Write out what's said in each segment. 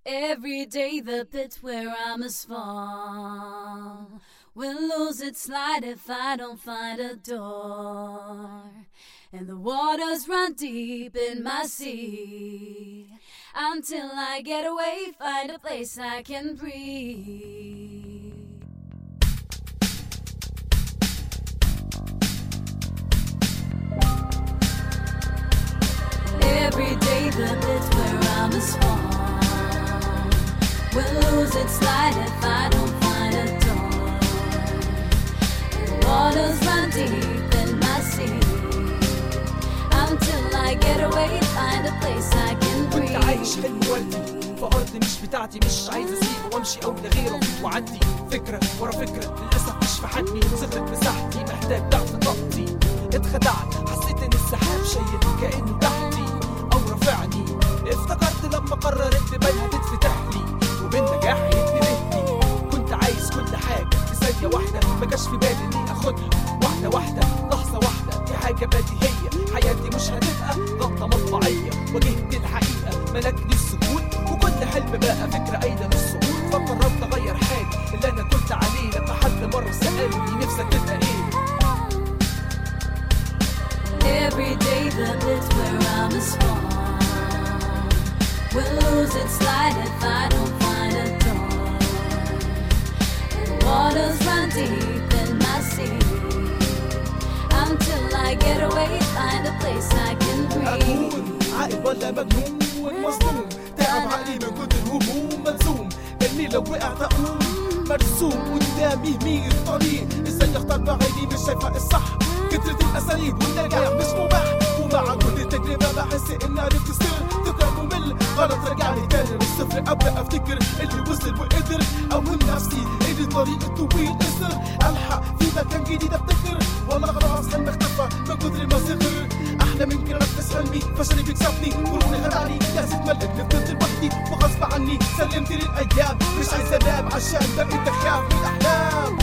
Every day the pit where I must fall will lose its light if I don't find a door. And the waters run deep in my sea until I get away, find a place I can breathe. Every day the pit where I must fall will lose its light if I don't find a door. The waters run deep in my sea until I get away, find a place I can كنت عايش breathe. حلم والدي في أرض مش بتاعتي مش عايز أسيب وأمشي أو لغيره وأعدي فكرة ورا فكرة للأسف مش في حجمي صغرت مساحتي محتاج ضعف طاقتي اتخدعت حسيت إن السحاب شايل كأنه تحتي أو رافعني افتكرت لما قررت بال هتتفتح لي وبالنجاح يتنهي كنت عايز كل حاجة في ثانية واحدة ما جاش في بالي إني آخدها واحدة واحدة لحظة واحدة دي حاجة بديهية حياتي مش هتبقى غلطة مطبعية واجهت الحقيقة ملكني السكوت وكل حلم بقى فكرة أيضا السقوط فقررت أغير حاجة اللي أنا كنت عليه لما حد مرة سألني نفسك تبقى إيه Every day the pit where I must fall will lose its light if I don't find a door. And waters run deep in my sea until I get away, find a place I can breathe. أكون عاقل ولا مجنون مظلوم تعب عقلي من كتر الهموم ملزوم اني لو وقعت اقوم مرسوم قدامي مية طريق ازاي اختار بعيني مش شايفة الصح كترة الاساليب والنجاح مش مباح ومع كل تجربة بحس اني عرفت السر تكره ممل غلط رجع لي تاني من الصفر ابدا افتكر اللي وصل وقدر اوهم نفسي ان الطريق الطويل قصر الحق في مكان جديد ابتكر والله خلاص حلم اختفى من كتر ما صغر احلى من كده نفس حلمي فشلي بيكسبني قولوني خدعني كاسة ملك فضلت لوحدي وغصب عني سلمت للايام مش عايز انام عشان بقيت اخاف من الاحلام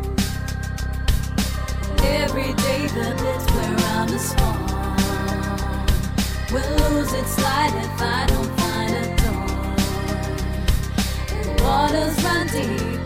Every day the pit where I must fall will lose its light if I don't find a door. And waters run deep